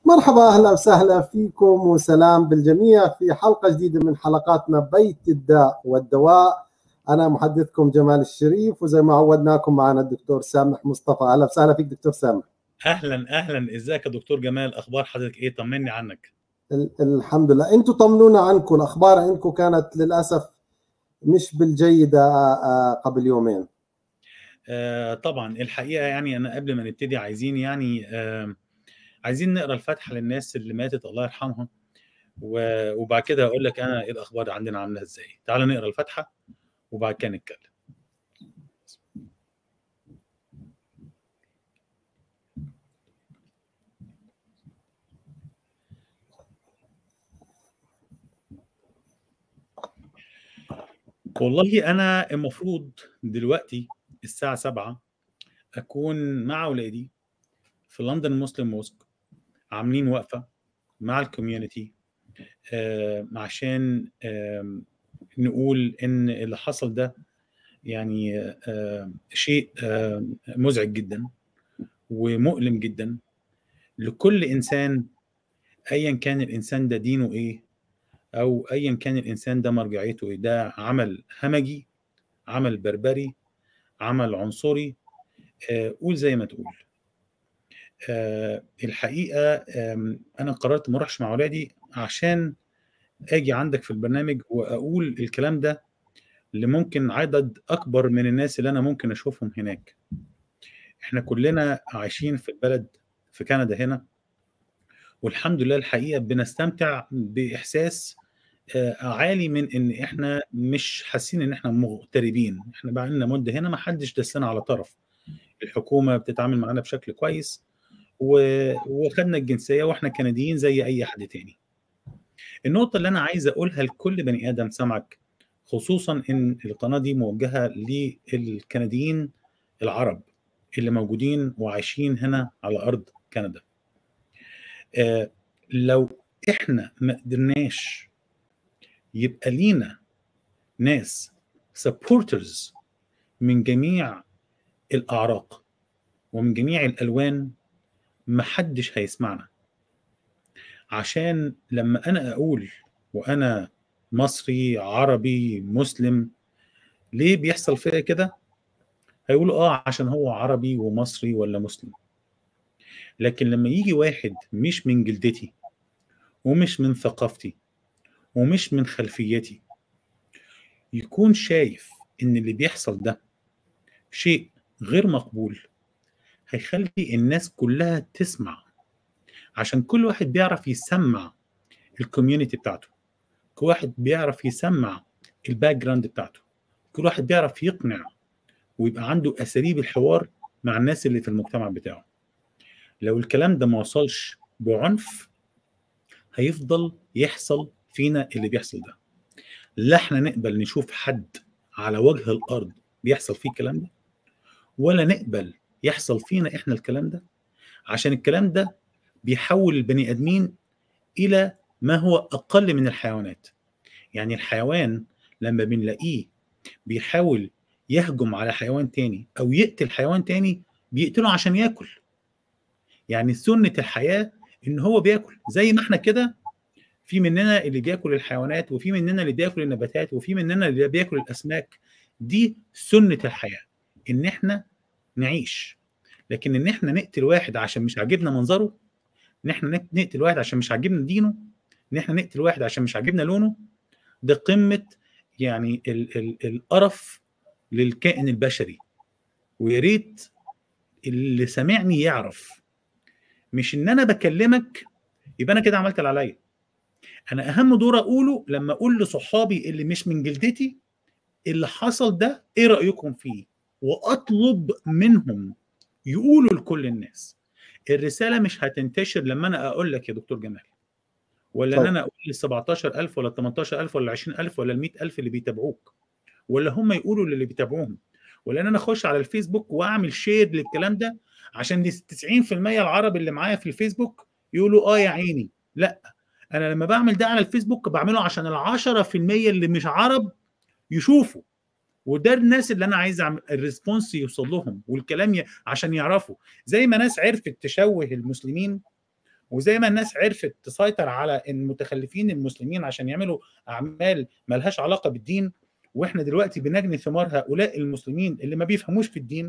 مرحبا اهلا وسهلا فيكم وسلام بالجميع في حلقه جديده من حلقاتنا بيت الداء والدواء انا محدثكم جمال الشريف وزي ما عودناكم معنا الدكتور سامح مصطفى اهلا وسهلا فيك دكتور سامح اهلا اهلا ازيك يا دكتور جمال اخبار حضرتك ايه طمني عنك ال- الحمد لله انتم طمنونا عنكم الاخبار عندكم كانت للاسف مش بالجيده آه، قبل يومين آه طبعا الحقيقه يعني انا قبل ما نبتدي عايزين يعني آه عايزين نقرا الفاتحه للناس اللي ماتت الله يرحمها و- وبعد كده اقول لك انا ايه الاخبار عندنا عامله ازاي تعال نقرا الفاتحه وبعد كده نتكلم والله انا المفروض دلوقتي الساعه 7 اكون مع اولادي في لندن مسلم موسك عاملين وقفه مع الكوميونتي آه، عشان آم، نقول ان اللي حصل ده يعني آه، شيء آه، مزعج جدا ومؤلم جدا لكل انسان ايا كان الانسان ده دينه ايه او ايا كان الانسان ده مرجعيته ايه ده عمل همجي عمل بربري عمل عنصري آه، قول زي ما تقول آه، الحقيقه آم، انا قررت ما اروحش مع اولادي عشان اجي عندك في البرنامج واقول الكلام ده اللي ممكن عدد اكبر من الناس اللي انا ممكن اشوفهم هناك احنا كلنا عايشين في البلد في كندا هنا والحمد لله الحقيقه بنستمتع باحساس آه، عالي من ان احنا مش حاسين ان احنا مغتربين احنا بقى لنا مده هنا ما حدش دسنا على طرف الحكومه بتتعامل معانا بشكل كويس و- وخدنا الجنسيه واحنا كنديين زي اي حد تاني النقطه اللي انا عايز اقولها لكل بني ادم سمعك خصوصا ان القناه دي موجهه للكنديين العرب اللي موجودين وعايشين هنا على ارض كندا آه، لو احنا ما قدرناش يبقى لينا ناس سبورترز من جميع الاعراق ومن جميع الالوان محدش هيسمعنا عشان لما انا اقول وانا مصري عربي مسلم ليه بيحصل فيا كده هيقولوا اه عشان هو عربي ومصري ولا مسلم لكن لما يجي واحد مش من جلدتي ومش من ثقافتي ومش من خلفيتي يكون شايف ان اللي بيحصل ده شيء غير مقبول هيخلي الناس كلها تسمع عشان كل واحد بيعرف يسمع الكوميونتي بتاعته كل واحد بيعرف يسمع الباك جراوند بتاعته كل واحد بيعرف يقنع ويبقى عنده اساليب الحوار مع الناس اللي في المجتمع بتاعه لو الكلام ده ما وصلش بعنف هيفضل يحصل فينا اللي بيحصل ده لا احنا نقبل نشوف حد على وجه الارض بيحصل فيه الكلام ده ولا نقبل يحصل فينا احنا الكلام ده عشان الكلام ده بيحول البني ادمين الى ما هو اقل من الحيوانات يعني الحيوان لما بنلاقيه بيحاول يهجم على حيوان تاني او يقتل حيوان تاني بيقتله عشان ياكل يعني سنة الحياة ان هو بياكل زي ما احنا كده في مننا اللي بياكل الحيوانات وفي مننا اللي بياكل النباتات وفي مننا اللي بياكل الاسماك دي سنة الحياة ان احنا نعيش لكن ان احنا نقتل واحد عشان مش عاجبنا منظره ان احنا نقتل واحد عشان مش عاجبنا دينه ان احنا نقتل واحد عشان مش عاجبنا لونه ده قمة يعني ال ال القرف للكائن البشري ويا ريت اللي سامعني يعرف مش ان انا بكلمك يبقى انا كده عملت اللي عليا انا اهم دور اقوله لما اقول لصحابي اللي مش من جلدتي اللي حصل ده ايه رايكم فيه واطلب منهم يقولوا لكل الناس الرساله مش هتنتشر لما انا اقول لك يا دكتور جمال ولا ان طيب. انا اقول لل 17000 ولا 18000 ولا 20000 ولا ال 100000 اللي بيتابعوك ولا هم يقولوا للي بيتابعوهم ولا ان انا اخش على الفيسبوك واعمل شير للكلام ده عشان دي 90% العرب اللي معايا في الفيسبوك يقولوا اه يا عيني لا انا لما بعمل ده على الفيسبوك بعمله عشان ال 10% اللي مش عرب يشوفوا وده الناس اللي انا عايز اعمل الريسبونس يوصل لهم والكلام ي... عشان يعرفوا زي ما ناس عرفت تشوه المسلمين وزي ما الناس عرفت تسيطر على المتخلفين المسلمين عشان يعملوا اعمال ملهاش علاقه بالدين واحنا دلوقتي بنجني ثمار هؤلاء المسلمين اللي ما بيفهموش في الدين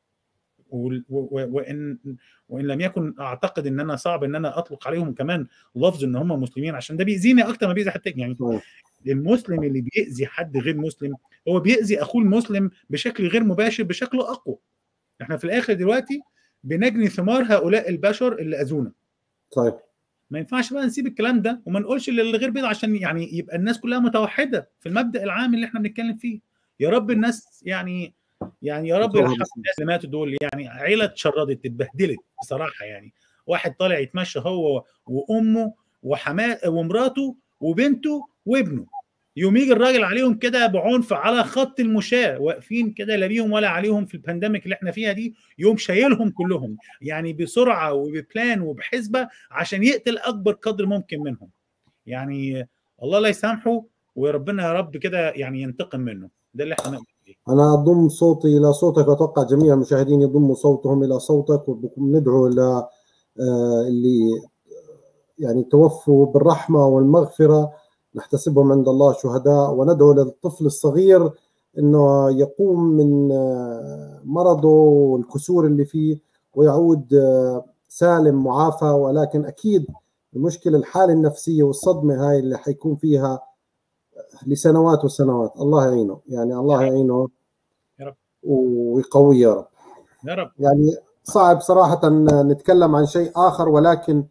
وان وان لم يكن اعتقد ان انا صعب ان انا اطلق عليهم كمان لفظ ان هم مسلمين عشان ده بيأذيني اكتر ما بيأذي حد يعني المسلم اللي بيأذي حد غير مسلم هو بيأذي اخوه المسلم بشكل غير مباشر بشكل اقوى احنا في الاخر دلوقتي بنجني ثمار هؤلاء البشر اللي اذونا طيب ما ينفعش بقى نسيب الكلام ده وما نقولش للغير بيض عشان يعني يبقى الناس كلها متوحده في المبدا العام اللي احنا بنتكلم فيه يا رب الناس يعني يعني يا رب يرحم الناس اللي ماتوا دول يعني عيله اتشردت اتبهدلت بصراحه يعني واحد طالع يتمشى هو وامه وحماه ومراته وبنته وابنه يوم يجي الراجل عليهم كده بعنف على خط المشاة واقفين كده لا بيهم ولا عليهم في البانديميك اللي احنا فيها دي يوم شايلهم كلهم يعني بسرعه وببلان وبحسبه عشان يقتل اكبر قدر ممكن منهم يعني الله لا يسامحه وربنا يا رب كده يعني ينتقم منه ده اللي احنا انا اضم صوتي الى صوتك واتوقع جميع المشاهدين يضموا صوتهم الى صوتك وندعو الى اللي يعني توفوا بالرحمه والمغفره نحتسبهم عند الله شهداء وندعو للطفل الصغير انه يقوم من مرضه والكسور اللي فيه ويعود سالم معافى ولكن اكيد المشكله الحاله النفسيه والصدمه هاي اللي حيكون فيها لسنوات وسنوات الله يعينه يعني الله يعينه يا رب ويقويه يا رب يا رب يعني صعب صراحه نتكلم عن شيء اخر ولكن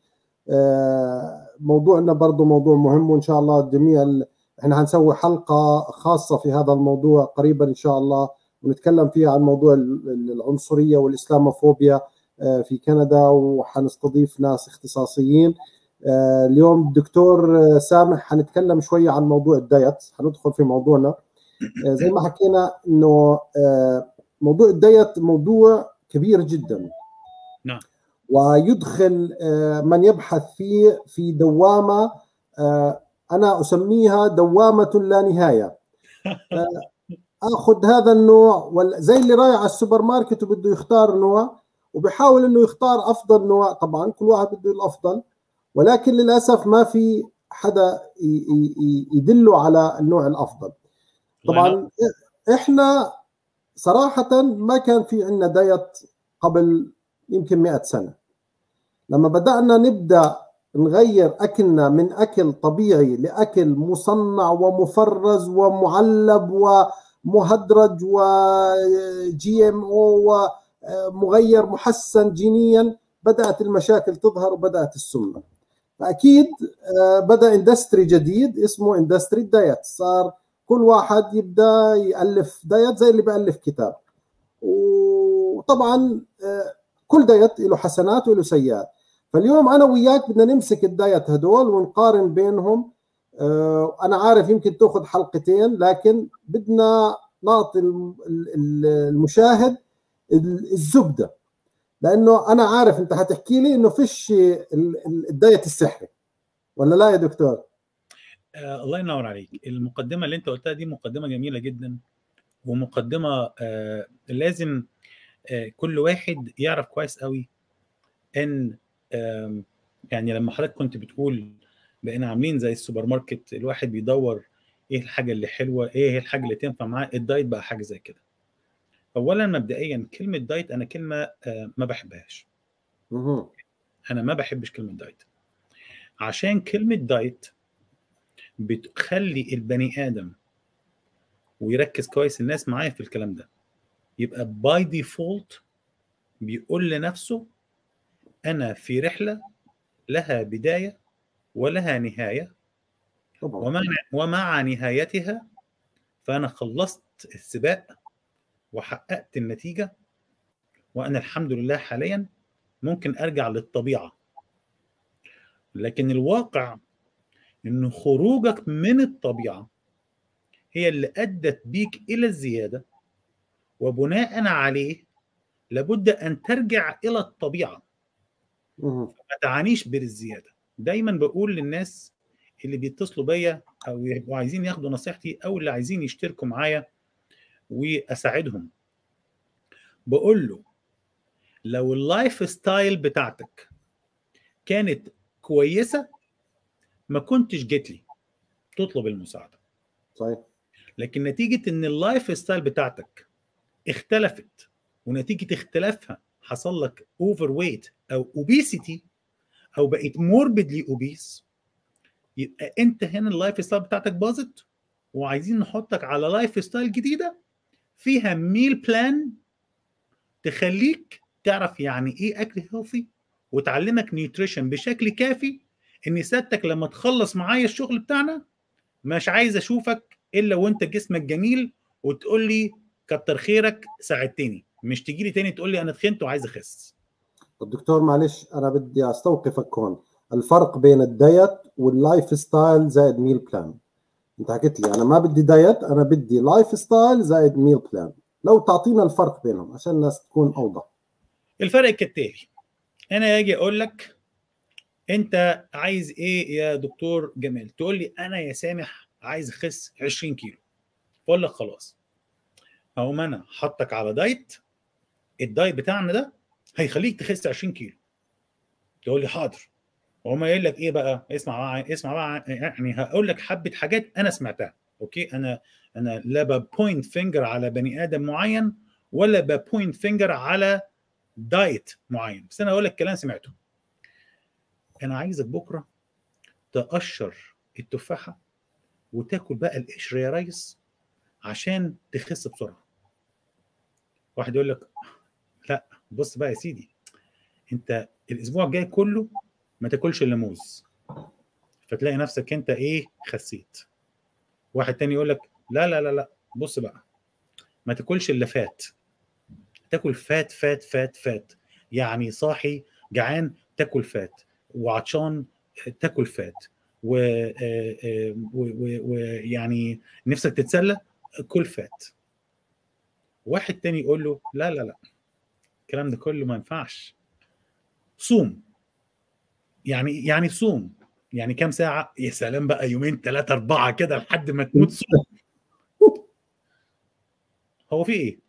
موضوعنا برضه موضوع مهم وان شاء الله الجميع احنا هنسوي حلقه خاصه في هذا الموضوع قريبا ان شاء الله ونتكلم فيها عن موضوع العنصريه والاسلاموفوبيا في كندا وحنستضيف ناس اختصاصيين اليوم الدكتور سامح حنتكلم شويه عن موضوع الدايت حندخل في موضوعنا زي ما حكينا انه موضوع الدايت موضوع كبير جدا نعم ويدخل من يبحث فيه في دوامه انا اسميها دوامه لا نهايه اخذ هذا النوع زي اللي رايح على السوبر ماركت وبده يختار نوع وبحاول انه يختار افضل نوع طبعا كل واحد بده الافضل ولكن للاسف ما في حدا يدله على النوع الافضل طبعا احنا صراحه ما كان في عندنا دايت قبل يمكن 100 سنه لما بدانا نبدا نغير اكلنا من اكل طبيعي لاكل مصنع ومفرز ومعلب ومهدرج وجي ام او ومغير محسن جينيا بدات المشاكل تظهر وبدات السمنه فاكيد بدا اندستري جديد اسمه اندستري دايت صار كل واحد يبدا يالف دايت زي اللي بيالف كتاب وطبعا كل دايت له حسنات وله سيئات فاليوم انا وياك بدنا نمسك الدايت هدول ونقارن بينهم انا عارف يمكن تاخذ حلقتين لكن بدنا نعطي المشاهد الزبده لانه انا عارف انت حتحكي لي انه فيش الدايت السحري ولا لا يا دكتور؟ آه الله ينور عليك المقدمه اللي انت قلتها دي مقدمه جميله جدا ومقدمه آه لازم آه كل واحد يعرف كويس قوي ان آه يعني لما حضرتك كنت بتقول بقينا عاملين زي السوبر ماركت الواحد بيدور ايه الحاجه اللي حلوه ايه الحاجه اللي تنفع معاه الدايت بقى حاجه زي كده اولا مبدئيا كلمه دايت انا كلمه آه ما بحبهاش انا ما بحبش كلمه دايت عشان كلمه دايت بتخلي البني ادم ويركز كويس الناس معايا في الكلام ده يبقى باي ديفولت بيقول لنفسه انا في رحله لها بدايه ولها نهايه ومع ومع نهايتها فانا خلصت السباق وحققت النتيجه وانا الحمد لله حاليا ممكن ارجع للطبيعه لكن الواقع ان خروجك من الطبيعه هي اللي ادت بيك الى الزياده وبناء عليه لابد ان ترجع الى الطبيعه ما تعانيش بالزياده دايما بقول للناس اللي بيتصلوا بيا او يبقوا عايزين ياخدوا نصيحتي او اللي عايزين يشتركوا معايا واساعدهم بقول له لو اللايف ستايل بتاعتك كانت كويسه ما كنتش جيت لي تطلب المساعده صحيح لكن نتيجه ان اللايف ستايل بتاعتك اختلفت ونتيجه اختلافها حصل لك اوفر ويت او اوبيسيتي او بقيت موربيدلي اوبيس يبقى انت هنا اللايف ستايل بتاعتك باظت وعايزين نحطك على لايف ستايل جديده فيها ميل بلان تخليك تعرف يعني ايه اكل هيلثي وتعلمك نيوتريشن بشكل كافي ان سيادتك لما تخلص معايا الشغل بتاعنا مش عايز اشوفك الا وانت جسمك جميل وتقول لي كتر خيرك ساعدتني مش تيجي لي تاني تقول لي انا اتخنت وعايز اخس الدكتور معلش انا بدي استوقفك هون الفرق بين الدايت واللايف ستايل زائد ميل بلان انت حكيت لي انا ما بدي دايت انا بدي لايف ستايل زائد ميل بلان لو تعطينا الفرق بينهم عشان الناس تكون اوضح الفرق كالتالي انا اجي اقول لك انت عايز ايه يا دكتور جمال تقول لي انا يا سامح عايز اخس 20 كيلو بقول لك خلاص هقوم انا حطك على دايت الدايت بتاعنا ده هيخليك تخس 20 كيلو تقول لي حاضر وهم قايل لك ايه بقى اسمع بقى اسمع بقى يعني هقول لك حبه حاجات انا سمعتها اوكي انا انا لا ببوينت فينجر على بني ادم معين ولا ببوينت فينجر على دايت معين بس انا هقول لك كلام سمعته انا عايزك بكره تقشر التفاحه وتاكل بقى القشر يا ريس عشان تخس بسرعه واحد يقول لك لا بص بقى يا سيدي انت الاسبوع الجاي كله ما تاكلش الا موز فتلاقي نفسك انت ايه خسيت واحد تاني يقول لك لا لا لا لا بص بقى ما تاكلش الا فات تاكل فات فات فات فات يعني صاحي جعان تاكل فات وعطشان تاكل فات ويعني نفسك تتسلى كل فات واحد تاني يقول له لا لا لا الكلام ده كله ما ينفعش صوم يعني يعني صوم يعني كام ساعة يا سلام بقى يومين ثلاثة أربعة كده لحد ما تموت صوم هو في إيه؟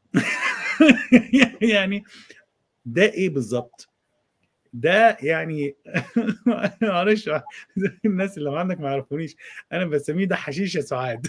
يعني ده إيه بالظبط؟ ده يعني معلش الناس اللي عندك ما يعرفونيش انا بسميه ده حشيش يا سعاد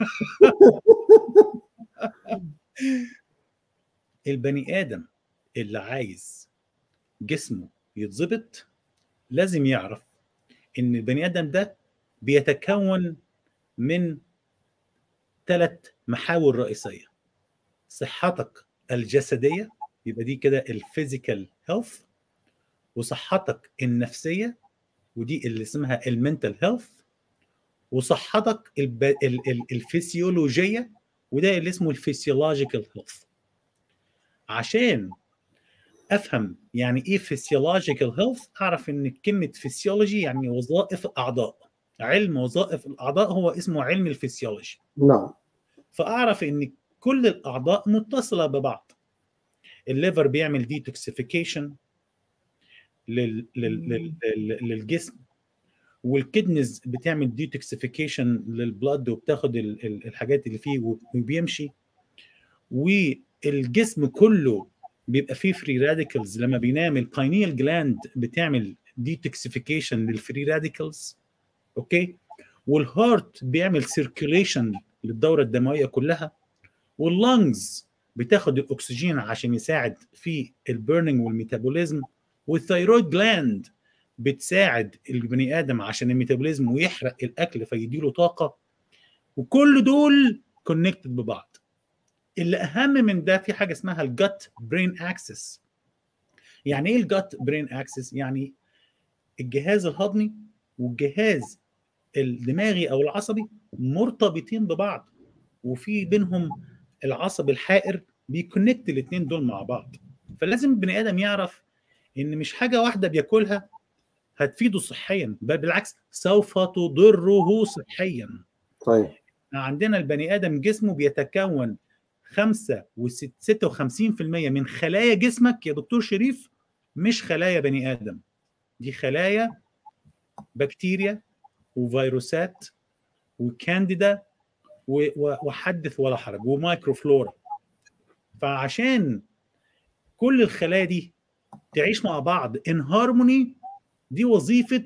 البني ادم اللي عايز جسمه يتظبط لازم يعرف ان البني ادم ده بيتكون من ثلاث محاور رئيسيه صحتك الجسديه يبقى دي كده الفيزيكال هيلث وصحتك النفسيه ودي اللي اسمها المنتال هيلث وصحتك الب... ال... ال... الفسيولوجيه وده اللي اسمه الفسيولوجيكال هيلث عشان افهم يعني ايه فسيولوجيكال هيلث اعرف ان كلمه فسيولوجي يعني وظائف الاعضاء علم وظائف الاعضاء هو اسمه علم الفسيولوجي نعم فاعرف ان كل الاعضاء متصله ببعض الليفر بيعمل ديتوكسيفيكيشن لل... لل... لل... للجسم والكدنز بتعمل ديتوكسيفيكيشن للبلد وبتاخد الحاجات اللي فيه وبيمشي والجسم كله بيبقى فيه فري راديكلز لما بينام الباينيال جلاند بتعمل ديتوكسيفيكيشن للفري راديكلز اوكي والهارت بيعمل سيركيوليشن للدوره الدمويه كلها واللنجز بتاخد الاكسجين عشان يساعد في البيرنينج والميتابوليزم والثيرويد جلاند بتساعد البني ادم عشان الميتابوليزم ويحرق الاكل فيديله طاقه وكل دول كونكتد ببعض اللي اهم من ده في حاجه اسمها الجت برين اكسس يعني ايه الجت برين اكسس يعني الجهاز الهضمي والجهاز الدماغي او العصبي مرتبطين ببعض وفي بينهم العصب الحائر بيكونكت الاثنين دول مع بعض فلازم البني ادم يعرف ان مش حاجه واحده بياكلها هتفيده صحيا بل بالعكس سوف تضره صحيا طيب عندنا البني ادم جسمه بيتكون 5 و 56% من خلايا جسمك يا دكتور شريف مش خلايا بني ادم دي خلايا بكتيريا وفيروسات وكانديدا وحدث ولا حرج ومايكروفلورا فعشان كل الخلايا دي تعيش مع بعض ان هارموني دي وظيفه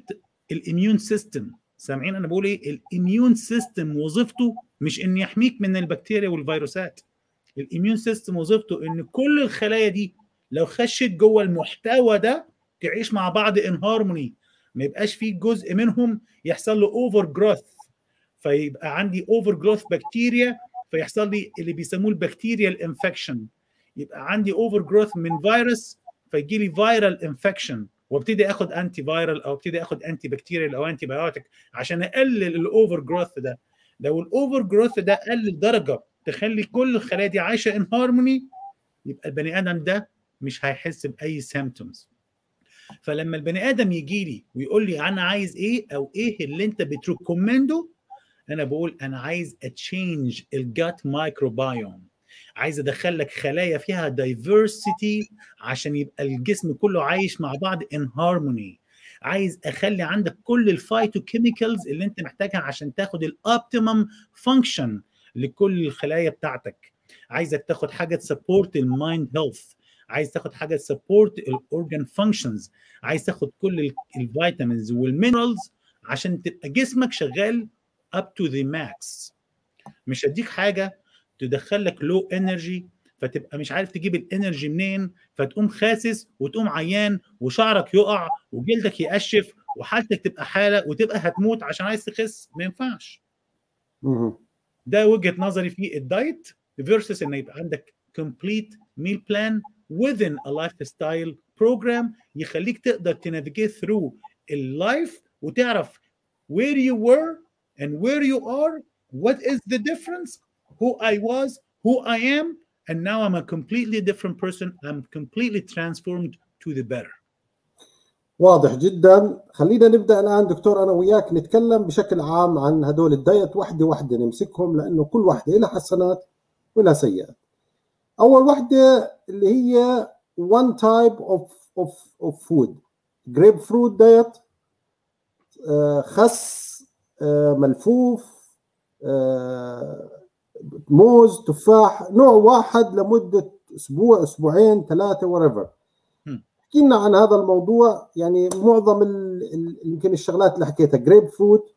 الاميون سيستم سامعين انا بقول ايه الاميون سيستم وظيفته مش ان يحميك من البكتيريا والفيروسات الاميون سيستم وظيفته ان كل الخلايا دي لو خشت جوه المحتوى ده تعيش مع بعض ان هارموني ما يبقاش في جزء منهم يحصل له اوفر جروث فيبقى عندي اوفر جروث بكتيريا فيحصل لي اللي بيسموه البكتيريال انفكشن يبقى عندي اوفر جروث من فيروس فيجي لي فيرال انفكشن وابتدي اخد انتي فيرال او ابتدي اخد انتي بكتيريال او انتي بايوتيك عشان اقلل الاوفر جروث ده لو الاوفر جروث ده قل درجه تخلي كل الخلايا دي عايشه ان هارموني يبقى البني ادم ده مش هيحس باي سيمتومز فلما البني ادم يجي لي ويقول لي انا عايز ايه او ايه اللي انت بتريكومنده انا بقول انا عايز اتشينج الجات مايكروبايوم عايز ادخل لك خلايا فيها دايفرسيتي عشان يبقى الجسم كله عايش مع بعض ان هارموني عايز اخلي عندك كل الفايتو كيميكالز اللي انت محتاجها عشان تاخد الاوبتيمم فانكشن لكل الخلايا بتاعتك عايزك تاخد حاجه تسبورت المايند هيلث عايز تاخد حاجه تسبورت الاورجان فانكشنز عايز تاخد كل الفيتامينز والمينرالز عشان تبقى جسمك شغال اب تو ذا ماكس مش هديك حاجه تدخلك لو انرجي فتبقى مش عارف تجيب الانرجي منين فتقوم خاسس وتقوم عيان وشعرك يقع وجلدك يقشف وحالتك تبقى حاله وتبقى هتموت عشان عايز تخس ما ينفعش ده وجهه نظري في الدايت فيرسس ان يبقى عندك complete meal plan within a lifestyle program يخليك تقدر تنافيجيت through اللايف وتعرف where you were and where you are what is the difference who I was who I am and now I'm a completely different person I'm completely transformed to the better واضح جدا خلينا نبدا الان دكتور انا وياك نتكلم بشكل عام عن هدول الدايت وحده وحده نمسكهم لانه كل وحده لها حسنات ولها سيئات اول وحده اللي هي one type of of of food grape fruit diet آه خس آه ملفوف آه موز تفاح نوع واحد لمده اسبوع اسبوعين ثلاثه وريفر احكي لنا عن هذا الموضوع يعني معظم يمكن الشغلات اللي حكيتها جريب فروت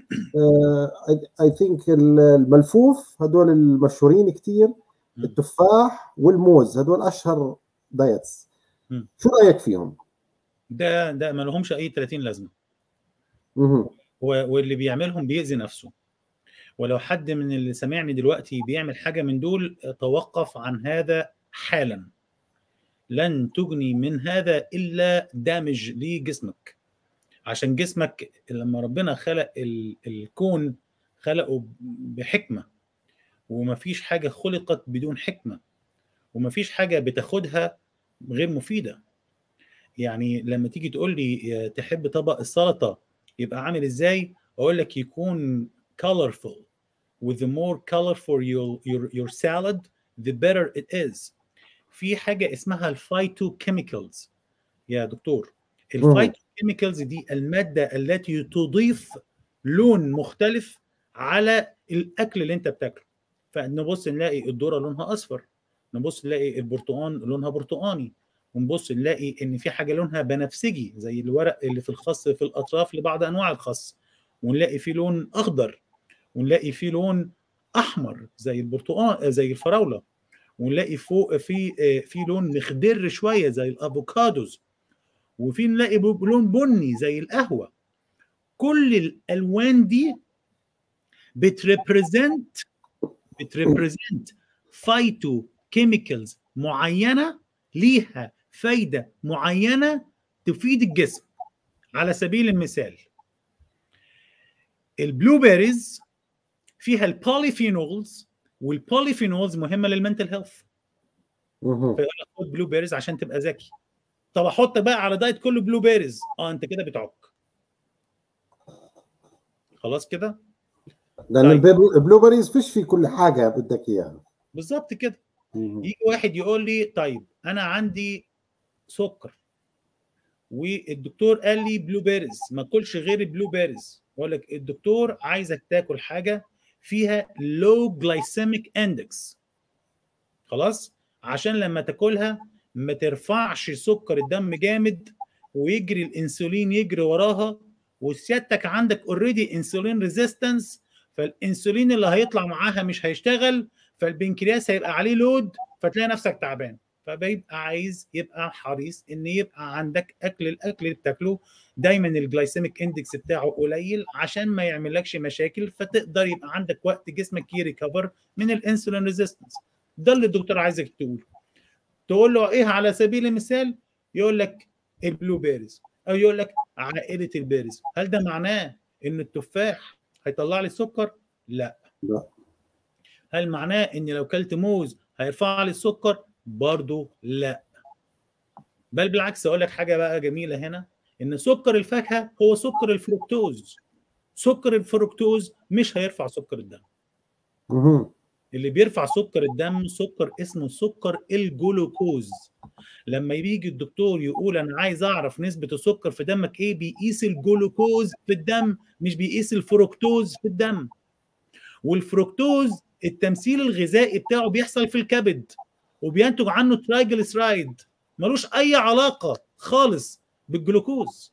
اي ثينك الملفوف هدول المشهورين كثير التفاح والموز هدول اشهر دايتس شو رايك فيهم؟ ده ده ما لهمش اي 30 لازمه واللي بيعملهم بيأذي نفسه ولو حد من اللي سمعني دلوقتي بيعمل حاجه من دول توقف عن هذا حالا لن تجني من هذا الا دامج لجسمك عشان جسمك لما ربنا خلق الكون خلقه بحكمه ومفيش حاجه خلقت بدون حكمه ومفيش حاجه بتاخدها غير مفيده يعني لما تيجي تقول لي تحب طبق السلطه يبقى عامل ازاي اقول لك يكون colorful with the more colorful your, your, your salad the better it is في حاجه اسمها الفايتو كيميكالز يا دكتور الفايتو كيميكالز دي الماده التي تضيف لون مختلف على الاكل اللي انت بتاكله فنبص نلاقي الذره لونها اصفر نبص نلاقي البرتقال لونها برتقاني ونبص نلاقي ان في حاجه لونها بنفسجي زي الورق اللي في الخس في الاطراف لبعض انواع الخس ونلاقي في لون اخضر ونلاقي في لون احمر زي البرتقال زي الفراوله ونلاقي فوق في في لون مخضر شويه زي الافوكادوز وفي نلاقي لون بني زي القهوه كل الالوان دي بتريبريزنت بتريبريزنت فايتو كيميكالز معينه ليها فايده معينه تفيد الجسم على سبيل المثال البلو بيريز فيها البوليفينولز والبوليفينولز مهمه للمنتل هيلث فيقول لك خد بلو بيريز عشان تبقى ذكي طب احط بقى على دايت كله بلو بيريز اه انت كده بتعك خلاص كده لان طيب. البلو بيريز فيش في كل حاجه بدك اياها بالظبط كده يجي واحد يقول لي طيب انا عندي سكر والدكتور قال لي بلو بيريز ما اكلش غير البلو بيريز اقول لك الدكتور عايزك تاكل حاجه فيها لو جلايسيميك اندكس خلاص عشان لما تاكلها ما ترفعش سكر الدم جامد ويجري الانسولين يجري وراها وسيادتك عندك اوريدي انسولين ريزيستنس فالانسولين اللي هيطلع معاها مش هيشتغل فالبنكرياس هيبقى عليه لود فتلاقي نفسك تعبان فبيبقى عايز يبقى حريص ان يبقى عندك اكل الاكل اللي بتاكله دايما الجلايسيميك اندكس بتاعه قليل عشان ما يعملكش مشاكل فتقدر يبقى عندك وقت جسمك يريكفر من الانسولين ريزيستنس ده اللي الدكتور عايزك تقوله تقول له ايه على سبيل المثال يقول لك البلو بيريز او يقول لك عائله البيريز هل ده معناه ان التفاح هيطلع لي سكر لا لا هل معناه ان لو كلت موز هيرفع لي السكر برضو لا بل بالعكس اقول لك حاجه بقى جميله هنا ان سكر الفاكهه هو سكر الفركتوز سكر الفركتوز مش هيرفع سكر الدم مهم. اللي بيرفع سكر الدم سكر اسمه سكر الجلوكوز لما يجي الدكتور يقول انا عايز اعرف نسبه السكر في دمك ايه بيقيس الجلوكوز في الدم مش بيقيس الفركتوز في الدم والفركتوز التمثيل الغذائي بتاعه بيحصل في الكبد وبينتج عنه ترايجلسرايد ملوش اي علاقه خالص بالجلوكوز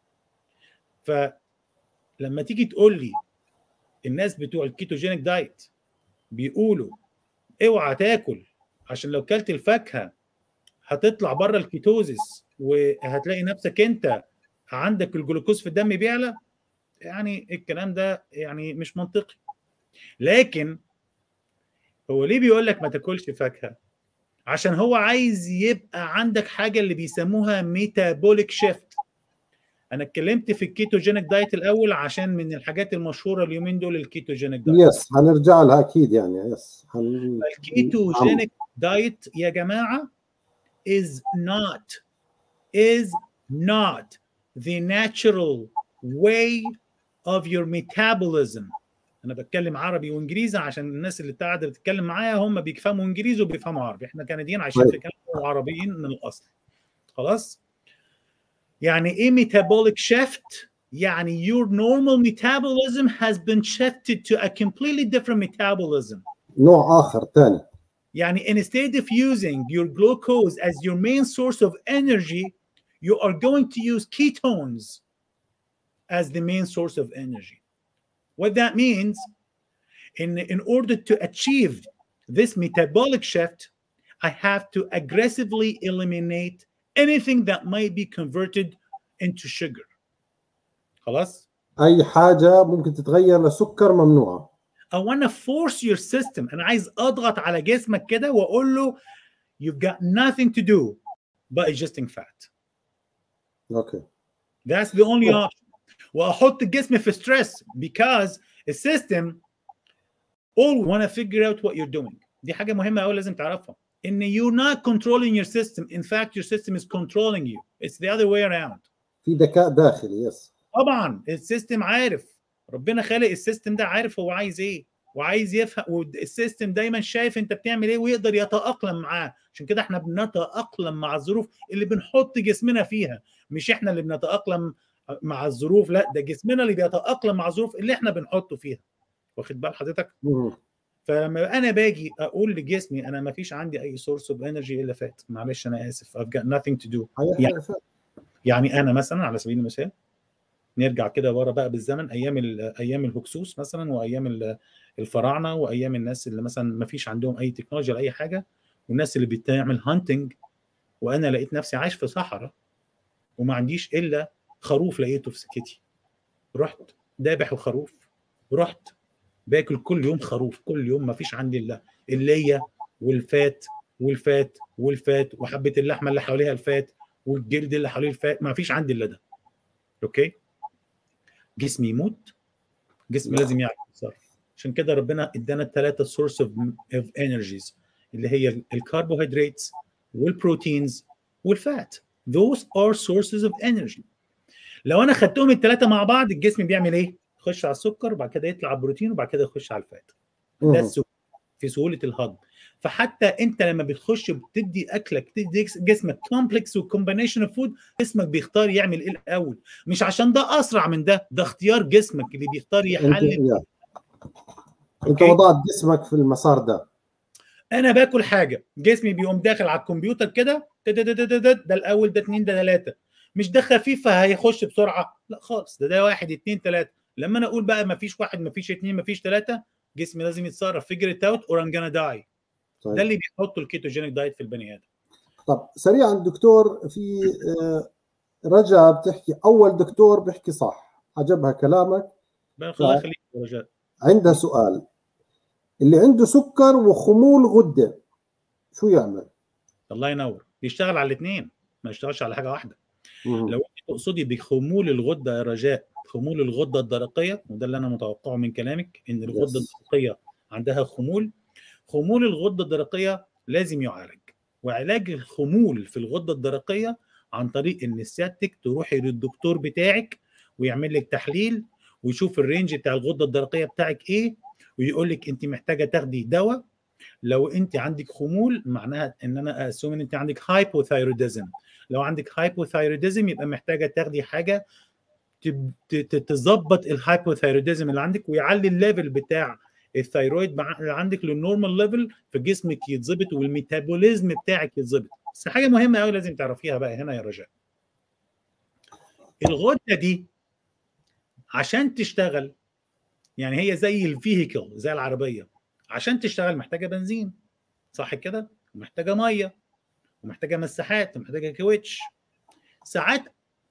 فلما تيجي تقول لي الناس بتوع الكيتوجينيك دايت بيقولوا اوعى تاكل عشان لو كلت الفاكهه هتطلع بره الكيتوزيس وهتلاقي نفسك انت عندك الجلوكوز في الدم بيعلى يعني الكلام ده يعني مش منطقي لكن هو ليه بيقول لك ما تاكلش فاكهه عشان هو عايز يبقى عندك حاجه اللي بيسموها ميتابوليك شيفت انا اتكلمت في الكيتوجينيك دايت الاول عشان من الحاجات المشهوره اليومين دول الكيتوجينيك دايت يس هنرجع لها اكيد يعني يس هن... الكيتوجينيك دايت يا جماعه is not is not the natural way of your metabolism انا بتكلم عربي وانجليزي عشان الناس اللي قاعده بتتكلم معايا هم بيفهموا انجليزي وبيفهموا عربي احنا كنديين عايشين في كندا عربيين من الاصل خلاص يعني ايه metabolic shift يعني your normal metabolism has been shifted to a completely different metabolism نوع اخر ثاني يعني instead of using your glucose as your main source of energy you are going to use ketones as the main source of energy what that means in in order to achieve this metabolic shift i have to aggressively eliminate anything that might be converted into sugar خلاص اي حاجه ممكن تتغير لسكر ممنوعه I want to force your system انا عايز اضغط على جسمك كده واقول له you've got nothing to do but adjusting fat اوكي that's the only option واحط الجسم في stress because السيستم all want to figure out what you're doing دي حاجه مهمه قوي لازم تعرفها ان you're not controlling your system in fact your system is controlling you it's the other way around في ذكاء داخلي يس طبعا السيستم عارف ربنا خالق السيستم ده عارف هو عايز ايه وعايز يفهم والسيستم دايما شايف انت بتعمل ايه ويقدر يتاقلم معاه عشان كده احنا بنتاقلم مع الظروف اللي بنحط جسمنا فيها مش احنا اللي بنتاقلم مع الظروف لا ده جسمنا اللي بيتاقلم مع الظروف اللي احنا بنحطه فيها واخد بال حضرتك مهم. فلما انا باجي اقول لجسمي انا ما فيش عندي اي سورس اوف انرجي الا فات معلش انا اسف I've got nothing to do هي- يعني يعني انا مثلا على سبيل المثال نرجع كده ورا بقى بالزمن ايام ال- ايام الهكسوس مثلا وايام ال- الفراعنه وايام الناس اللي مثلا ما فيش عندهم اي تكنولوجيا ولا اي حاجه والناس اللي بتعمل هانتنج وانا لقيت نفسي عايش في صحراء وما عنديش الا خروف لقيته في سكتي رحت ذابح الخروف رحت باكل كل يوم خروف كل يوم ما فيش عندي الا الليه والفات والفات والفات وحبه اللحمه اللي حواليها الفات والجلد اللي حواليه الفات ما فيش عندي الا ده اوكي جسمي يموت جسمي لا. لازم يعرف يتصرف عشان كده ربنا ادانا الثلاثه سورس اوف انرجيز اللي هي الكربوهيدرات والبروتينز والفات those are sources of energy لو انا خدتهم الثلاثه مع بعض الجسم بيعمل ايه يخش على السكر وبعد كده يطلع على البروتين وبعد كده يخش على الفات ده مهم. السهولة في سهوله الهضم فحتى انت لما بتخش بتدي اكلك تدي جسمك كومبلكس وكومبينيشن اوف فود جسمك بيختار يعمل ايه الاول مش عشان ده اسرع من ده ده اختيار جسمك اللي بيختار انت يحلل يا. انت أوكي. وضعت جسمك في المسار ده انا باكل حاجه جسمي بيقوم داخل على الكمبيوتر كده تددددد، ده الاول ده اتنين ده ثلاثه مش ده خفيف فهيخش بسرعه لا خالص ده ده واحد اتنين تلاته لما انا اقول بقى ما فيش واحد ما فيش اتنين ما فيش تلاته جسمي لازم يتصرف فيجر اوت اور ام جانا داي طيب. ده اللي بيحطوا الكيتوجينيك دايت في البني ادم طب سريعا دكتور في آه، رجا بتحكي اول دكتور بيحكي صح عجبها كلامك بقى الله يخليك يا رجاء عندها سؤال اللي عنده سكر وخمول غده شو يعمل؟ الله ينور يشتغل على الاثنين ما يشتغلش على حاجه واحده مم. لو انت تقصدي بخمول الغده يا رجاء خمول الغده الدرقيه وده اللي انا متوقعه من كلامك ان الغده Yes. الدرقيه عندها خمول خمول الغده الدرقيه لازم يعالج وعلاج الخمول في الغده الدرقيه عن طريق ان سيادتك تروحي للدكتور بتاعك ويعمل لك تحليل ويشوف الرينج بتاع الغده الدرقيه بتاعك ايه ويقول لك انت محتاجه تاخدي دواء لو انت عندك خمول معناها ان انا اسوم ان انت عندك هايبوثايروديزم لو عندك هايبوثايروديزم يبقى محتاجه تاخدي حاجه تب- ت- ت- تظبط الهايبوثايروديزم اللي عندك ويعلي الليفل بتاع الثايرويد مع- اللي عندك للنورمال ليفل فجسمك يتظبط والميتابوليزم بتاعك يتظبط بس حاجه مهمه قوي لازم تعرفيها بقى هنا يا رجاء الغده دي عشان تشتغل يعني هي زي الفيهيكل زي العربيه عشان تشتغل محتاجه بنزين صح كده ومحتاجه ميه ومحتاجه مساحات ومحتاجه كاوتش ساعات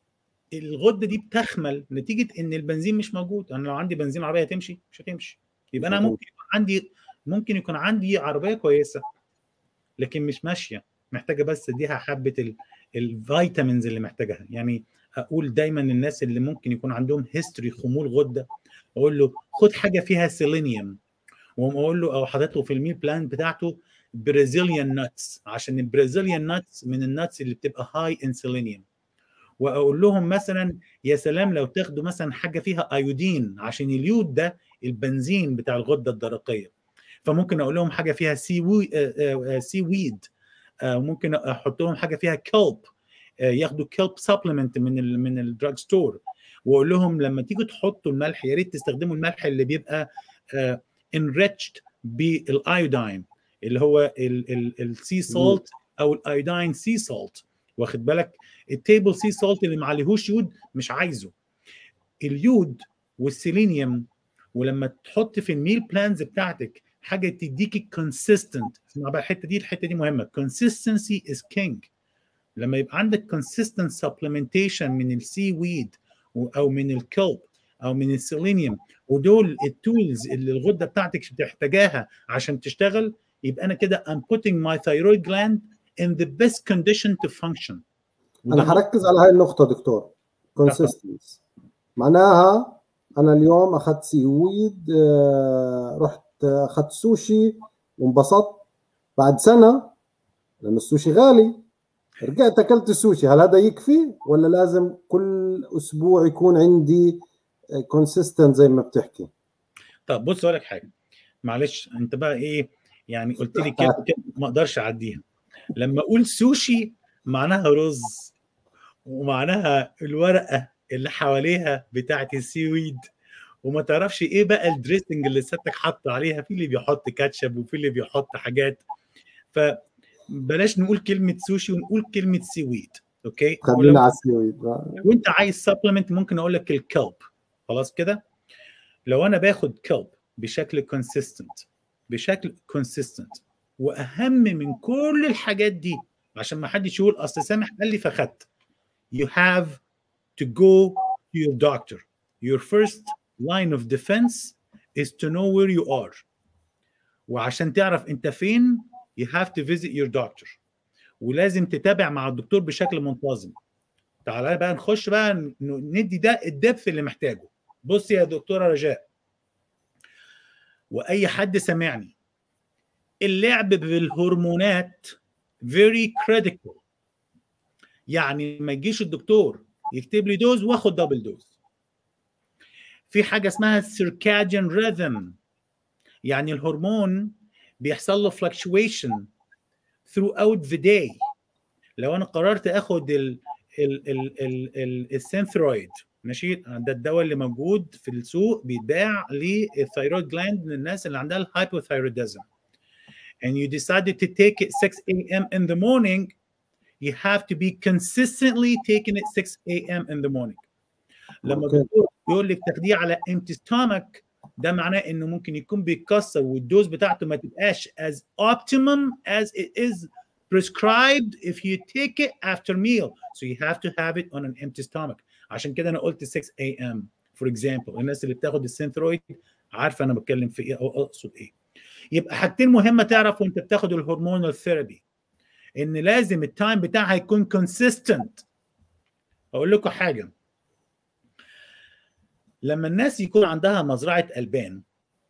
الغده دي بتخمل نتيجه ان البنزين مش موجود انا لو عندي بنزين عربيه هتمشي مش هتمشي يبقى انا مظبوط. ممكن يكون عندي ممكن يكون عندي عربيه كويسه لكن مش ماشيه محتاجه بس اديها حبه ال- الفيتامينز اللي محتاجها يعني اقول دايما للناس اللي ممكن يكون عندهم هيستوري خمول غده اقول له خد حاجه فيها سيلينيوم واقول له او حاطط في الميل بلان بتاعته برازيليان ناتس عشان البرازيليان ناتس من الناتس اللي بتبقى هاي ان سيلينيوم واقول لهم مثلا يا سلام لو تاخدوا مثلا حاجه فيها ايودين عشان اليود ده البنزين بتاع الغده الدرقيه فممكن اقول لهم حاجه فيها سي وي آه، آه، سي ويد آه، ممكن احط لهم حاجه فيها كلب ياخدوا كلب سبلمنت من ال من الدراج ستور واقول لهم لما تيجوا تحطوا الملح يا ريت تستخدموا الملح اللي بيبقى انريتشد بالايودين اللي هو السي سولت او الايودين سي سولت واخد بالك التيبل سي سولت اللي ما عليهوش يود مش عايزه اليود والسيلينيوم ولما تحط في الميل بلانز بتاعتك حاجه تديكي كونسيستنت اسمع بقى الحته دي الحته دي مهمه consistency is king لما يبقى عندك consistent supplementation من السي ويد او من الكلب او من السيلينيوم ودول التولز اللي الغده بتاعتك بتحتاجاها عشان تشتغل يبقى انا كده I'm putting my thyroid gland in the best condition to function انا حركز على هاي النقطه دكتور كونسيستنس معناها انا اليوم اخذت سي ويد آه، رحت اخذت سوشي وانبسطت بعد سنه لان السوشي غالي رجعت اكلت السوشي هل هذا يكفي ولا لازم كل اسبوع يكون عندي كونسيستنت زي ما بتحكي طب بص اقول لك حاجه معلش انت بقى ايه يعني قلت لي كده كده ما اقدرش اعديها لما اقول سوشي معناها رز ومعناها الورقه اللي حواليها بتاعه السيويد وما تعرفش ايه بقى الدريسنج اللي سيادتك حاطه عليها في اللي بيحط كاتشب وفي اللي بيحط حاجات فبلاش نقول كلمه سوشي ونقول كلمه سيويد اوكي خلينا على السيويد وانت عايز سبلمنت ممكن اقول لك الكلب خلاص كده لو انا باخد كلب بشكل كونسيستنت بشكل كونسيستنت واهم من كل الحاجات دي عشان ما حدش يقول اصل سامح قال لي فخدت you have to go to your doctor your first line of defense is to know where you are وعشان تعرف انت فين you have to visit your doctor ولازم تتابع مع الدكتور بشكل منتظم تعالى بقى نخش بقى ن- ندي ده الدبث اللي محتاجه بص يا دكتوره رجاء واي حد سمعني اللعب بالهرمونات very critical يعني ما يجيش الدكتور يكتب لي دوز واخد دبل دوز في حاجه اسمها circadian rhythm يعني الهرمون بيحصل له fluctuation throughout the day لو انا قررت اخد ال ال ال ال ال السنثرويد ماشي ده الدواء اللي موجود في السوق بيتباع للثيرويد جلاند للناس اللي عندها الهايبوثايروديزم and you decided to take it 6 a.m. in the morning you have to be consistently taking it 6 a.m. in the morning لما أوكي. الدكتور يقول لك تاخديه على empty stomach ده معناه انه ممكن يكون بيتكسر والدوز بتاعته ما تبقاش as optimum as it is prescribed if you take it after meal so you have to have it on an empty stomach عشان كده انا قلت 6 a.m. for example الناس اللي بتاخد السنثرويد عارفه انا بتكلم في ايه او اقصد ايه يبقى حاجتين مهمه تعرف وانت بتاخد الهرمونال ثيرابي ان لازم التايم بتاعها يكون كونسيستنت اقول لكم حاجه لما الناس يكون عندها مزرعه البان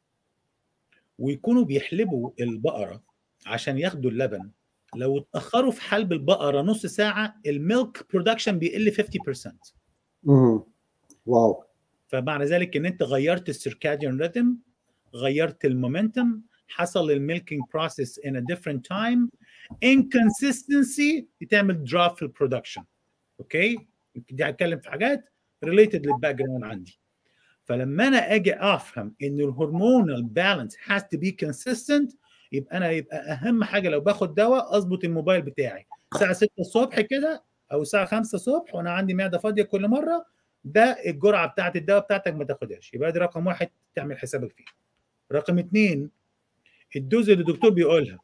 ويكونوا بيحلبوا البقره عشان ياخدوا اللبن لو اتاخروا في حلب البقره نص ساعه الميلك برودكشن بيقل 50% مهم. واو فمعنى ذلك ان انت غيرت السيركاديان ريتم غيرت المومنتم حصل الميلكينج بروسيس in a different time inconsistency بتعمل دروب في البرودكشن اوكي دي هتكلم في حاجات ريليتد للباك جراوند عندي فلما انا اجي افهم ان الهرمونال بالانس هاز تو بي كونسيستنت يبقى انا يبقى اهم حاجه لو باخد دواء اظبط الموبايل بتاعي الساعه 6 الصبح كده او الساعه 5 الصبح وانا عندي معده فاضيه كل مره ده الجرعه بتاعت الدواء بتاعتك ما تاخدهاش يبقى دي رقم واحد تعمل حسابك فيه رقم اثنين الدوز اللي الدكتور بيقولها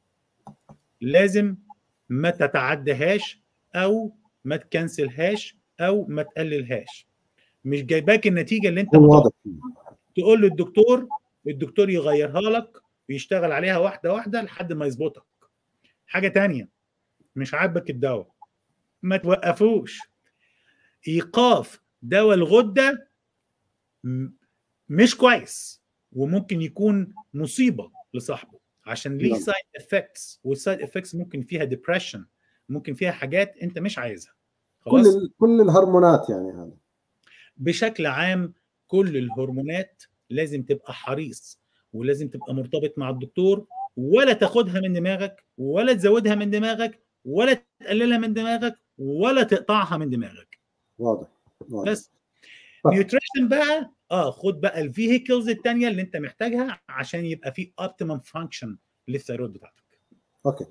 لازم ما تتعدهاش او ما تكنسلهاش او ما تقللهاش مش جايباك النتيجه اللي انت يكون متوقع واضح تقول للدكتور الدكتور يغيرها لك ويشتغل عليها واحده واحده لحد ما يظبطك حاجه تانية مش عاجبك الدواء ما توقفوش ايقاف دواء الغده م- مش كويس وممكن يكون مصيبه لصاحبه عشان ليه نعم. سايد افكتس والسايد افكتس ممكن فيها ديبريشن ممكن فيها حاجات انت مش عايزها كل خلاص ال- كل الهرمونات يعني هذا بشكل عام كل الهرمونات لازم تبقى حريص ولازم تبقى مرتبط مع الدكتور ولا تاخدها من دماغك ولا تزودها من دماغك ولا تقللها من دماغك ولا تقطعها من دماغك واضح واضح بس طب. نيوتريشن بقى اه خد بقى الفيهيكلز الثانيه اللي انت محتاجها عشان يبقى في اوبتيمم فانكشن للثيرويد بتاعتك اوكي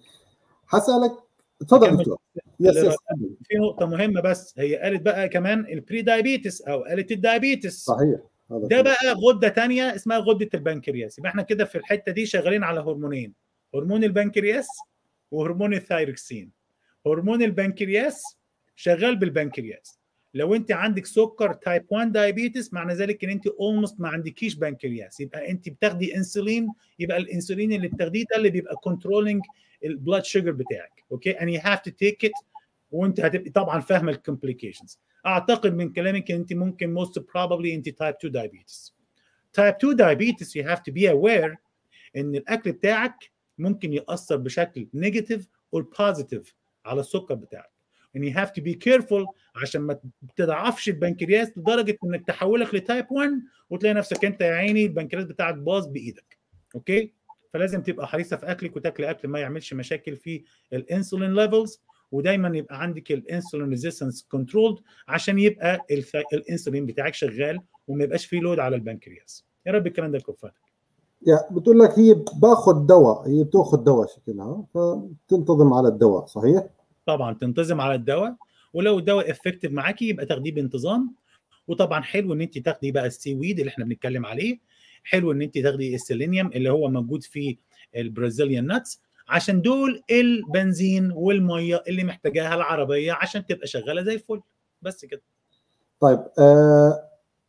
حسألك تفضل أكمل. دكتور يس اللي يس في نقطه مهمه بس هي قالت بقى كمان البري دايابيتس او قالت الدايابيتس صحيح هذا ده كلام. بقى غده تانية اسمها غده البنكرياس يبقى احنا كده في الحته دي شغالين على هرمونين هرمون البنكرياس وهرمون الثايروكسين هرمون البنكرياس شغال بالبنكرياس لو انت عندك سكر تايب 1 دايابيتس معنى ذلك ان انت اولموست ما عندكيش بنكرياس يبقى انت بتاخدي انسولين يبقى الانسولين اللي بتاخديه ده اللي بيبقى كنترولينج البلاد شوجر بتاعك اوكي and you have to take it وانت هتبقي طبعا فاهمه الكومبليكيشنز اعتقد من كلامك انت ممكن most probably انت تايب 2 diabetes تايب 2 diabetes you have to be aware ان الاكل بتاعك ممكن ياثر بشكل نيجاتيف or positive على السكر بتاعك and you have to be careful عشان ما تضعفش البنكرياس لدرجه انك تحولك لتايب 1 وتلاقي نفسك انت يا عيني البنكرياس بتاعك باظ بايدك اوكي فلازم تبقى حريصه في اكلك وتاكل اكل ما يعملش مشاكل في الانسولين ليفلز ودايما يبقى عندك الانسولين ريزيستنس كنترولد عشان يبقى الف... الانسولين بتاعك شغال وما يبقاش فيه لود على البنكرياس يا رب الكلام ده يكون فاتك يا بتقول لك هي باخذ دواء هي بتاخذ دواء شكلها فتنتظم على الدواء صحيح؟ طبعا تنتظم على الدواء ولو الدواء افكتيف معاكي يبقى تاخديه بانتظام وطبعا حلو ان انت تاخدي بقى السي ويد اللي احنا بنتكلم عليه حلو ان انت تاخدي السيلينيوم اللي هو موجود في البرازيليان ناتس عشان دول البنزين والميه اللي محتاجاها العربيه عشان تبقى شغاله زي الفل بس كده طيب آه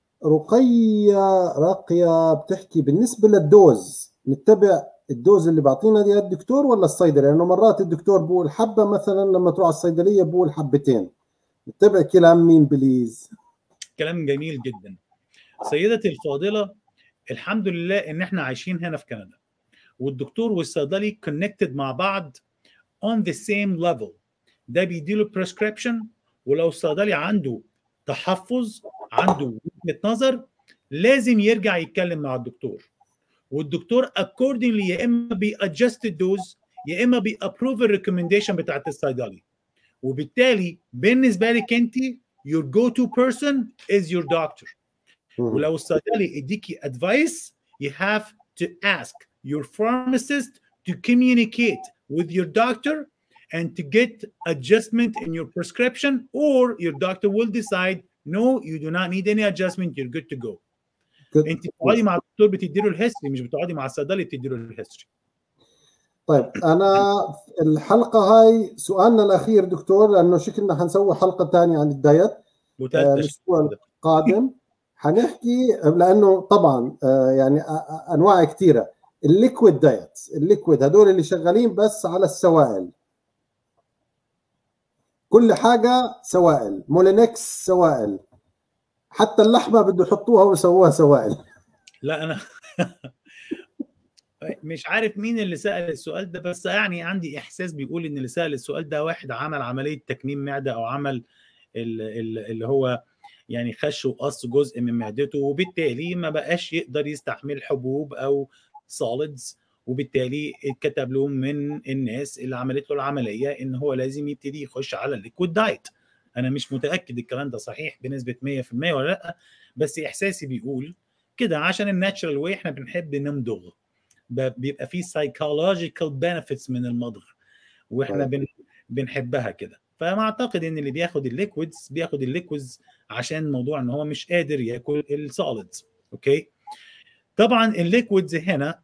رقية راقية بتحكي بالنسبة للدوز نتبع الدوز اللي بعطينا دي الدكتور ولا الصيدلي لانه مرات الدكتور بقول حبة مثلا لما تروح على الصيدلية بقول حبتين نتبع كلام مين بليز كلام جميل جدا سيدتي الفاضله الحمد لله ان احنا عايشين هنا في كندا والدكتور والصيدلي كونكتد مع بعض on the same level ده بيديله prescription ولو الصيدلي عنده تحفظ عنده وجهه نظر لازم يرجع يتكلم مع الدكتور والدكتور accordingly يا اما بيadjust الدوز يا اما بيابروف الريكومنديشن بتاعت الصيدلي وبالتالي بالنسبه لك انت your go to person is your doctor ولو الصيدلي اديكي advice you have to ask your pharmacist to communicate with your doctor and to get adjustment in your prescription or your doctor will decide no you do not need any adjustment you're good to go Good. انت بتقعدي مع الدكتور بتدي له الهيستوري مش بتقعدي مع الصيدلي بتدي له الهيستوري طيب انا الحلقه هاي سؤالنا الاخير دكتور لانه شكلنا حنسوي حلقه ثانيه عن الدايت وتالت آه، أشياء. الاسبوع القادم حنحكي لانه طبعا آه، يعني أ- أ- انواع كثيره الليكويد دايت الليكويد هدول اللي شغالين بس على السوائل كل حاجه سوائل مولينكس سوائل حتى اللحمه بده يحطوها ويسووها سوائل لا انا مش عارف مين اللي سأل السؤال ده بس يعني عندي احساس بيقول ان اللي سأل السؤال ده واحد عمل عملية تكميم معدة او عمل ال- ال- اللي هو يعني خش وقص جزء من معدته وبالتالي ما بقاش يقدر يستحمل حبوب او سوليدز وبالتالي اتكتب له من الناس اللي عملت له العملية ان هو لازم يبتدي يخش على الليكويد دايت انا مش متأكد الكلام ده صحيح بنسبة 100% ولا لا بس احساسي بيقول كده عشان الناتشرال واي احنا بنحب نمضغ ب- بيبقى فيه psychological benefits من المضغ واحنا طيب. بن بنحبها كده فما اعتقد ان اللي بياخد الليكويدز بياخد الليكويدز عشان موضوع ان هو مش قادر ياكل السوليدز اوكي طبعا الليكويدز هنا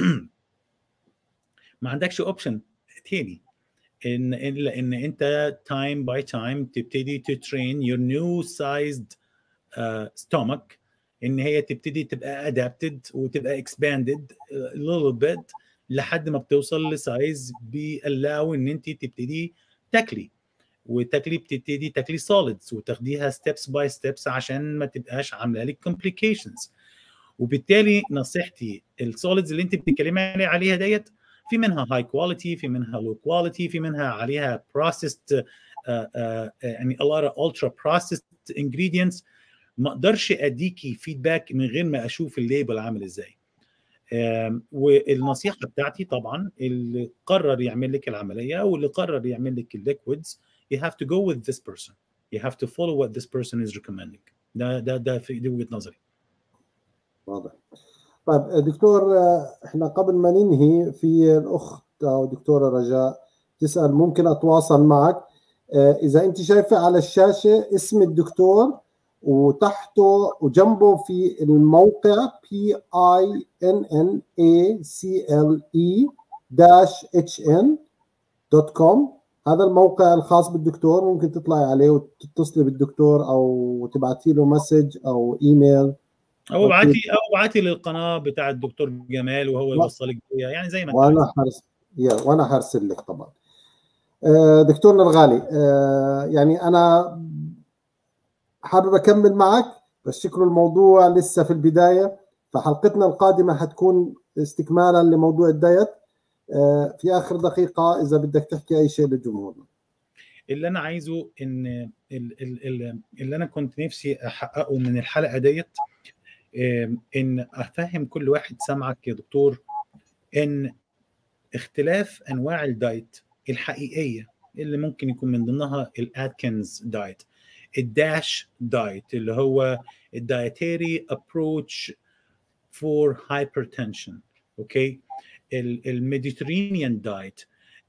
ما عندكش اوبشن تاني ان الا ان انت تايم باي تايم تبتدي تترين your new sized uh, stomach ان هي تبتدي تبقى ادابتد وتبقى اكسباندد a little bit لحد ما بتوصل لسايز بيلاو ان انت تبتدي تاكلي وتاكلي بتبتدي تاكلي سوليدز وتاخديها ستيبس باي ستيبس عشان ما تبقاش عامله لك كومبليكيشنز وبالتالي نصيحتي السوليدز اللي انت بتتكلمي عليها ديت في منها هاي كواليتي في منها لو كواليتي في منها عليها بروسيسد يعني a lot of ultra processed ingredients ما اقدرش اديكي فيدباك من غير ما اشوف الليبل عامل ازاي آم، والنصيحه بتاعتي طبعا اللي قرر يعمل لك العمليه واللي قرر يعمل لك الليكويدز you have to go with this person you have to follow what this person is recommending ده ده ده في دي وجهه نظري واضح طيب دكتور آه، احنا قبل ما ننهي في الاخت او دكتوره رجاء تسال ممكن اتواصل معك آه، اذا انت شايفه على الشاشه اسم الدكتور وتحته وجنبه في الموقع بي اي ان ان اي سي ال اي داش اتش ان دوت كوم هذا الموقع الخاص بالدكتور ممكن تطلعي عليه وتتصلي بالدكتور او تبعتي له مسج او ايميل او ابعتي او ابعتي للقناه بتاع الدكتور جمال وهو يوصلك بيها يعني زي ما انت عايز. وانا حرس يا وانا حرسل لك طبعا آه، دكتورنا الغالي آه، يعني انا حابب اكمل معك بس شكله الموضوع لسه في البدايه فحلقتنا القادمه حتكون استكمالا لموضوع الدايت آه، في اخر دقيقه اذا بدك تحكي اي شيء للجمهور اللي انا عايزه ان ال- ال- ال- اللي انا كنت نفسي احققه من الحلقه ديت آم، ان افهم كل واحد سامعك يا دكتور ان اختلاف انواع الدايت الحقيقيه اللي ممكن يكون من ضمنها الاتكنز دايت الداش دايت اللي هو الدايتيري ابروتش فور hypertension اوكي الميديترينيان دايت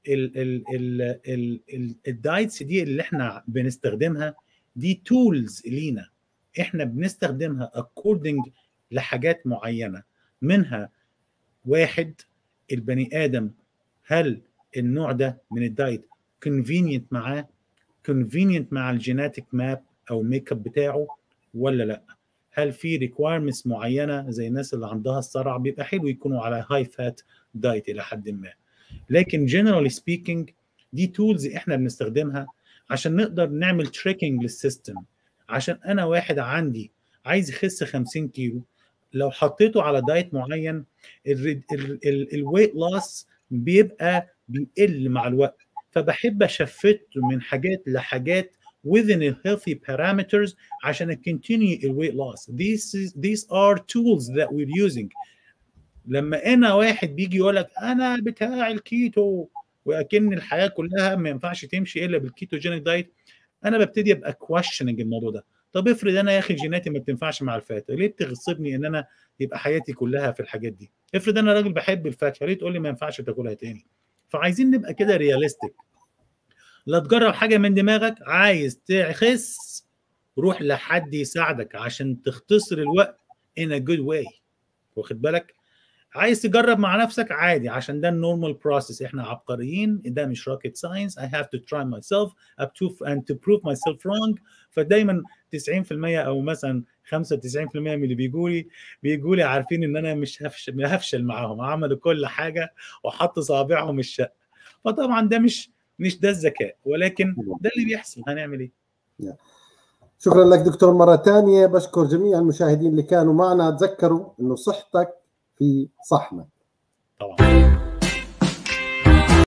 الدايتس دي اللي احنا بنستخدمها دي تولز لينا احنا بنستخدمها according لحاجات معينه منها واحد البني ادم هل النوع ده من الدايت convenient معاه convenient مع الجيناتيك ماب او ميك اب بتاعه ولا لا هل في ريكوايرمنتس معينه زي الناس اللي عندها الصرع بيبقى حلو يكونوا على هاي فات دايت الى حد ما لكن generally speaking دي تولز احنا بنستخدمها عشان نقدر نعمل تريكنج للسيستم عشان انا واحد عندي عايز يخس 50 كيلو لو حطيته على دايت معين الويت لوس بيبقى بيقل مع الوقت فبحب اشفته من حاجات لحاجات within a healthy parameters عشان continue the weight loss. These is, these are tools that we're using. لما انا واحد بيجي يقول لك انا بتاع الكيتو واكن الحياه كلها ما ينفعش تمشي الا بالكيتوجينيك دايت انا ببتدي ابقى questioning الموضوع ده طب افرض انا يا اخي جيناتي ما بتنفعش مع الفاكهه ليه بتغصبني ان انا يبقى حياتي كلها في الحاجات دي افرض انا راجل بحب الفاكهه ليه تقول لي ما ينفعش تاكلها تاني فعايزين نبقى كده رياليستيك لا تجرب حاجه من دماغك عايز تخس روح لحد يساعدك عشان تختصر الوقت in a good way واخد بالك عايز تجرب مع نفسك عادي عشان ده النورمال بروسيس احنا عبقريين ده مش rocket science I have to try myself up to and to prove myself wrong فدايما 90% او مثلا 95% من اللي بيجوا لي بيجوا لي عارفين ان انا مش هفشل هفشل معاهم عملوا كل حاجه وحطوا صابعهم الشق فطبعا ده مش مش ده الذكاء ولكن ده اللي بيحصل هنعمل ايه؟ شكرا لك دكتور مرة ثانية بشكر جميع المشاهدين اللي كانوا معنا تذكروا انه صحتك في صحنك طبعا